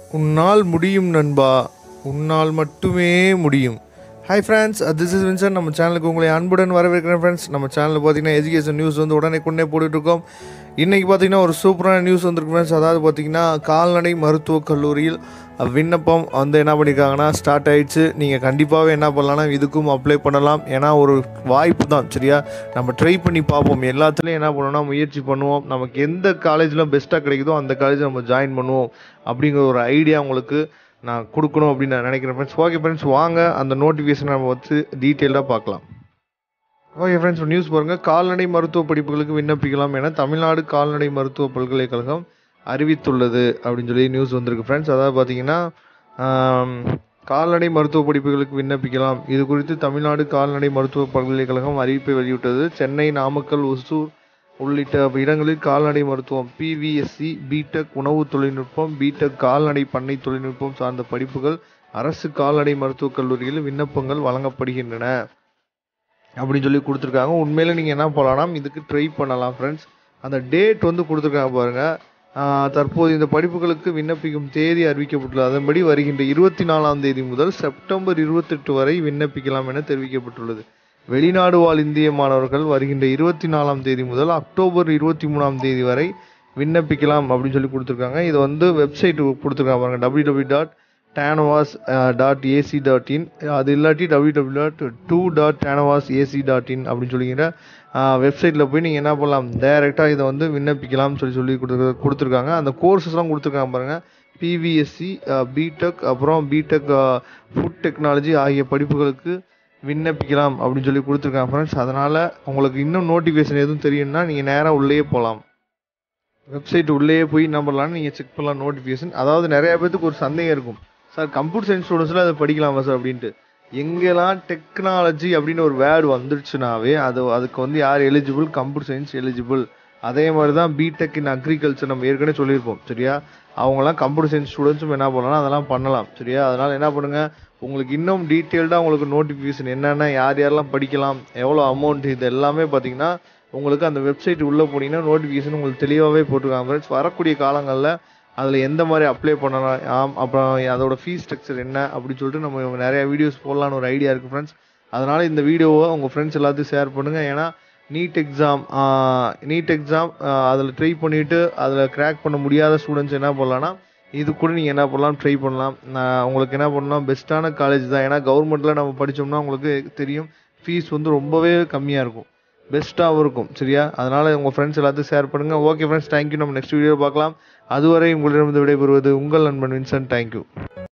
உன்னால் முடியும் நண்பா உன்னால் மட்டுமே முடியும் hi friends this is Vinson நம்ம சேனலுக்கு உங்களை அன்புடன் வரவேற்கிறேன் ஃப்ரெண்ட்ஸ் நம்ம சேனலில் பார்த்தீங்கன்னா எஜுகேஷன் நியூஸ் வந்து உடனே கொண்டே போட்டுட்ருக்கோம் இன்றைக்கி பார்த்தீங்கன்னா ஒரு சூப்பரான நியூஸ் வந்திருக்கு ஃப்ரெண்ட்ஸ் அதாவது பார்த்தீங்கன்னா கால்நடை மருத்துவக் கல்லூரியில் விண்ணப்பம் வந்து என்ன பண்ணியிருக்காங்கன்னா ஸ்டார்ட் ஆயிடுச்சு நீங்கள் கண்டிப்பாகவே என்ன பண்ணலாம்னா இதுக்கும் அப்ளை பண்ணலாம் ஏன்னா ஒரு வாய்ப்பு தான் சரியா நம்ம ட்ரை பண்ணி பார்ப்போம் எல்லாத்துலேயும் என்ன பண்ணணும்னா முயற்சி பண்ணுவோம் நமக்கு எந்த காலேஜில் பெஸ்ட்டாக கிடைக்குதோ அந்த காலேஜில் நம்ம ஜாயின் பண்ணுவோம் அப்படிங்கிற ஒரு ஐடியா உங்களுக்கு நான் கொடுக்கணும் அப்படின்னு நான் நினைக்கிறேன் ஃப்ரெண்ட்ஸ் ஓகே ஃப்ரெண்ட்ஸ் வாங்க அந்த நோட்டிஃபிகேஷன் நம்ம வச்சு டீட்டெயிலாக பார்க்கலாம் ஓகே ஃப்ரெண்ட்ஸ் நியூஸ் பாருங்கள் கால்நடை மருத்துவ படிப்புகளுக்கு விண்ணப்பிக்கலாம் என தமிழ்நாடு கால்நடை மருத்துவ பல்கலைக்கழகம் அறிவித்துள்ளது அப்படின்னு சொல்லி நியூஸ் வந்திருக்கு ஃப்ரெண்ட்ஸ் அதாவது பார்த்தீங்கன்னா ஆம், கால்நடை மருத்துவ படிப்புகளுக்கு விண்ணப்பிக்கலாம் இது குறித்து தமிழ்நாடு கால்நடை மருத்துவ பல்கலைக்கழகம் அறிவிப்பை வெளியிட்டது சென்னை நாமக்கல் ஒசூர் உள்ளிட்ட இடங்களில் கால்நடை மருத்துவம் பிவிஎஸ்சி பிடெக் உணவு தொழில்நுட்பம் பிடெக் கால்நடை பண்ணை தொழில்நுட்பம் சார்ந்த படிப்புகள் அரசு கால்நடை மருத்துவக் கல்லூரியில் விண்ணப்பங்கள் வழங்கப்படுகின்றன அப்படின்னு சொல்லி கொடுத்துருக்காங்க உண்மையில நீங்கள் என்ன பண்ணலாம் இதுக்கு ட்ரை பண்ணலாம் ஃப்ரெண்ட்ஸ் அந்த டேட் வந்து கொடுத்துருக்காங்க பாருங்க ஆஹ் தற்போது இந்த படிப்புகளுக்கு விண்ணப்பிக்கும் தேதி அறிவிக்கப்பட்டுள்ளது அதன்படி வருகின்ற இருபத்தி நாலாம் தேதி முதல் செப்டம்பர் இருபத்தெட்டு வரை விண்ணப்பிக்கலாம் என தெரிவிக்கப்பட்டுள்ளது வெளிநாடு வாழ் இந்திய மாணவர்கள் வருகின்ற இருபத்தி நாலாம் தேதி முதல் அக்டோபர் இருபத்தி மூணாம் தேதி வரை விண்ணப்பிக்கலாம் அப்படின்னு சொல்லி கொடுத்துருக்காங்க இது வந்து வெப்சைட் கொடுத்துருக்காங்க பாருங்க W W dot TANUVAS dot AC dot in அது இல்லாட்டி W W dot two dot TANUVAS AC dot in அப்படின்னு சொல்லிங்கிற வெப்சைட்டில் போய் நீங்கள் என்ன பண்ணலாம் டைரெக்டாக இதை வந்து விண்ணப்பிக்கலாம்னு சொல்லி சொல்லி கொடுத்து கொடுத்துருக்காங்க அந்த கோர்சஸ்லாம் கொடுத்துருக்காங்க பாருங்கள் பிவிஎஸ்சி பிடெக் அப்புறம் பிடெக் ஃபுட் டெக்னாலஜி ஆகிய படிப்புகளுக்கு விண்ணப்பிக்கலாம் அப்படின்னு சொல்லி கொடுத்துருக்காங்க ஃப்ரெண்ட்ஸ் அதனால் உங்களுக்கு இன்னும் நோட்டிஃபிகேஷன் எதுவும் தெரியும்னா நீங்கள் நேராக உள்ளேயே போகலாம் வெப்சைட் உள்ளேயே போய் என்ன பண்ணலாம்னு நீங்கள் செக் பண்ணலாம் நோட்டிஃபிகேஷன் அதாவது நிறைய பேத்துக்கு ஒரு சந்தேகம் இருக்கும் சார் கம்ப்யூட்டர் சயின்ஸ் ஸ்டூடெண்ட்ஸில் அதை படிக்கலாமா சார் அப்படின்ட்டு எங்கெல்லாம் டெக்னாலஜி அப்படின்னு ஒரு வேர்டு வந்துருச்சுனாவே அது அதுக்கு வந்து யார் எலிஜிபிள் கம்ப்யூட்டர் சயின்ஸ் எலிஜிபிள் அதே மாதிரி தான் பிடெக் இன் அக்ரிகல்ச்சர் நம்ம ஏற்கனவே சொல்லியிருப்போம் சரியா அவங்களாம் கம்ப்யூட்டர் சயின்ஸ் ஸ்டூடெண்ட்ஸும் என்ன பண்ணலாம் அதெல்லாம் பண்ணலாம் சரியா அதனால் என்ன பண்ணுங்க உங்களுக்கு இன்னும் டீட்டெயில்டாக உங்களுக்கு நோட்டிஃபிகேஷன் என்னென்ன யார் யாரெல்லாம் படிக்கலாம் எவ்வளோ அமௌண்ட் இது எல்லாமே பார்த்தீங்கன்னா உங்களுக்கு அந்த வெப்சைட் உள்ளே போனீங்கன்னா நோட்டிஃபிகேஷன் உங்களுக்கு தெளிவாகவே போட்டிருக்காங்க ஃப்ரெண்ட்ஸ் வரக்கூடிய காலங்களில் அதில் எந்த மாதிரி அப்ளை பண்ணலாம் ஆம் அப்புறம் அதோட ஃபீஸ் ஸ்ட்ரக்சர் என்ன அப்படின்னு சொல்லிட்டு நம்ம நிறைய வீடியோஸ் போடலான்னு ஒரு ஐடியா இருக்குது ஃப்ரெண்ட்ஸ் அதனால் இந்த வீடியோவை உங்கள் ஃப்ரெண்ட்ஸ் எல்லாத்தையும் ஷேர் பண்ணுங்கள் ஏன்னா நீட் எக்ஸாம் நீட் எக்ஸாம் அதில் ட்ரை பண்ணிவிட்டு அதில் கிராக் பண்ண முடியாத ஸ்டூடெண்ட்ஸ் என்ன பண்ணலாம்னா இது கூட நீங்கள் என்ன பண்ணலாம் ட்ரை பண்ணலாம் நான் உங்களுக்கு என்ன பண்ணலாம் பெஸ்ட்டான காலேஜ் தான் ஏன்னா கவர்மெண்ட்டில் நம்ம படித்தோம்னா உங்களுக்கு தெரியும் ஃபீஸ் வந்து ரொம்பவே கம்மியாக இருக்கும் பெஸ்ட்டாகவும் இருக்கும் சரியா அதனால் உங்கள் ஃப்ரெண்ட்ஸ் எல்லாத்தையும் ஷேர் பண்ணுங்கள் ஓகே ஃப்ரெண்ட்ஸ் தேங்க்யூ நம்ம நெக்ஸ்ட் வீடியோ பார்க்கலாம் அதுவரை உங்களிடமிருந்து விடைபெறுவது உங்கள் நண்பன் வின்சன் தேங்க்யூ